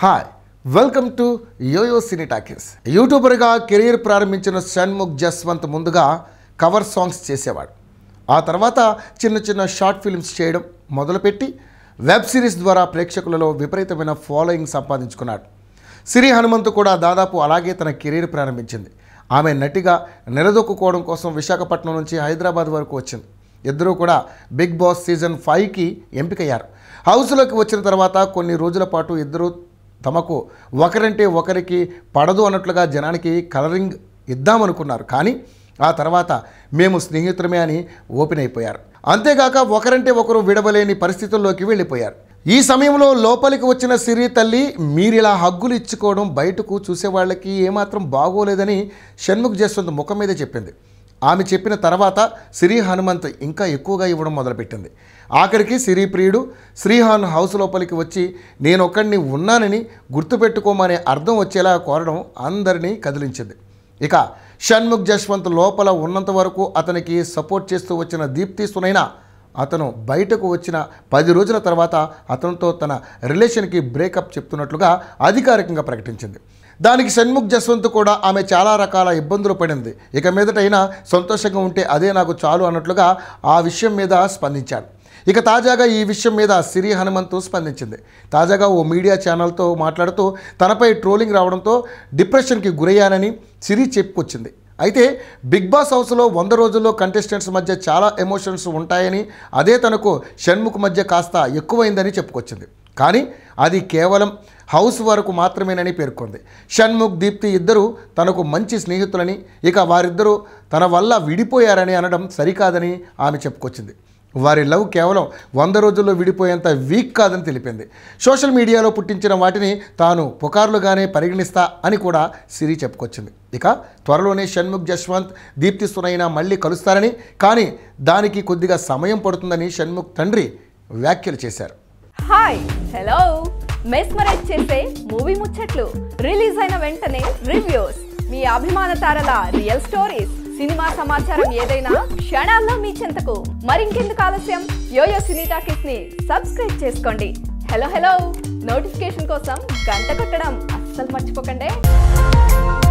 hi welcome to YoYo cine talkies యూట్యూబర్గా career ప్రారంభించిన షణ్ముఖ్ జస్వంత్ ముందుగా కవర్ సాంగ్స్ చేసేవాడు ఆ తర్వాత చిన్న చిన్న షార్ట్ ఫిల్మ్స్ చేయడం మొదలుపెట్టి వెబ్ సిరీస్ ద్వారా ప్రేక్షకులలో విపరీతమైన ఫాలోయింగ్ సంపాదించుకున్నాడు సిరి హనుమంతు కూడా దాదాపు అలాగే తన కెరీర్ ప్రారంభించింది ఆమె నటిగా నిలదొక్కుకోవడం కోసం విశాఖపట్నం నుంచి హైదరాబాద్ వరకు వచ్చింది ఇద్దరూ కూడా బిగ్ బాస్ సీజన్ ఫైవ్కి ఎంపికయ్యారు హౌస్లోకి వచ్చిన తర్వాత కొన్ని రోజుల పాటు ఇద్దరు తమకు ఒకరంటే ఒకరికి పడదు అన్నట్లుగా జనానికి కలరింగ్ ఇద్దామనుకున్నారు కానీ ఆ తర్వాత మేము స్నేహితులమే అని ఓపెన్ అయిపోయారు అంతేగాక ఒకరంటే ఒకరు విడవలేని పరిస్థితుల్లోకి వెళ్ళిపోయారు ఈ సమయంలో లోపలికి వచ్చిన సిరి తల్లి మీరిలా హగ్గులు ఇచ్చుకోవడం బయటకు చూసేవాళ్ళకి ఏమాత్రం బాగోలేదని షణ్ముఖ్ జస్వంత్ ముఖం మీద చెప్పింది ఆమె చెప్పిన తర్వాత సిరి హనుమంత్ ఇంకా ఎక్కువగా ఇవ్వడం మొదలుపెట్టింది ఆఖరికి సిరి ప్రియుడు శ్రీహాన్ హౌస్ లోపలికి వచ్చి నేను ఒక్కడిని ఉన్నానని గుర్తుపెట్టుకోమనే అర్థం వచ్చేలా కోరడం అందరినీ కదిలించింది ఇక షణ్ముఖ్ జశ్వంత్ లోపల ఉన్నంత వరకు అతనికి సపోర్ట్ చేస్తూ వచ్చిన దీప్తి సునైనా అతను బయటకు వచ్చిన పది రోజుల తర్వాత అతనితో తన రిలేషన్కి బ్రేకప్ చెప్తున్నట్లుగా అధికారికంగా ప్రకటించింది దానికి షణ్ముఖ్ జస్వంత్ కూడా ఆమె చాలా రకాల ఇబ్బందులు పడింది ఇక మీదటైనా సంతోషంగా ఉంటే అదే నాకు చాలు అన్నట్లుగా ఆ విషయం మీద స్పందించాడు ఇక తాజాగా ఈ విషయం మీద సిరి హనుమంతు స్పందించింది తాజాగా ఓ మీడియా ఛానల్తో మాట్లాడుతూ తనపై ట్రోలింగ్ రావడంతో డిప్రెషన్కి గురయ్యానని సిరి చెప్పుకొచ్చింది అయితే బిగ్ బాస్ హౌస్లో వంద రోజుల్లో కంటెస్టెంట్స్ మధ్య చాలా ఎమోషన్స్ ఉంటాయని అదే తనకు షణ్ముఖ్ మధ్య కాస్త ఎక్కువైందని చెప్పుకొచ్చింది కానీ అది కేవలం హౌస్ వరకు మాత్రమేనని పేర్కొంది షణ్ముఖ్ దీప్తి ఇద్దరు తనకు మంచి స్నేహితులని ఇక వారిద్దరూ తన వల్ల విడిపోయారని అనడం సరికాదని ఆమె చెప్పుకొచ్చింది వారి లవ్ కేవలం వంద రోజుల్లో విడిపోయేంత వీక్ కాదని తెలిపింది సోషల్ మీడియాలో పుట్టించిన వాటిని తాను పుకార్లుగానే పరిగణిస్తా అని కూడా సిరి చెప్పుకొచ్చింది ఇక త్వరలోనే షణ్ముఖ్ జశ్వంత్ దీప్తి సునైనా మళ్ళీ కలుస్తారని కానీ దానికి కొద్దిగా సమయం పడుతుందని షణ్ముఖ్ తండ్రి వ్యాఖ్యలు చేశారు హాయ్ హలో మెస్మరైజ్ చేసే మూవీ ముచ్చట్లు రిలీజ్ అయిన వెంటనే రివ్యూస్ మీ అభిమాన తారల రియల్ స్టోరీస్ సినిమా సమాచారం ఏదైనా క్షణాల్లో మీ చెంతకు మరింకెందుకు ఆలస్యం యోయో సినీ టాకీస్ ని సబ్స్క్రైబ్ చేసుకోండి హలో హలో నోటిఫికేషన్ కోసం గంట కొట్టడం అస్సలు మర్చిపోకండి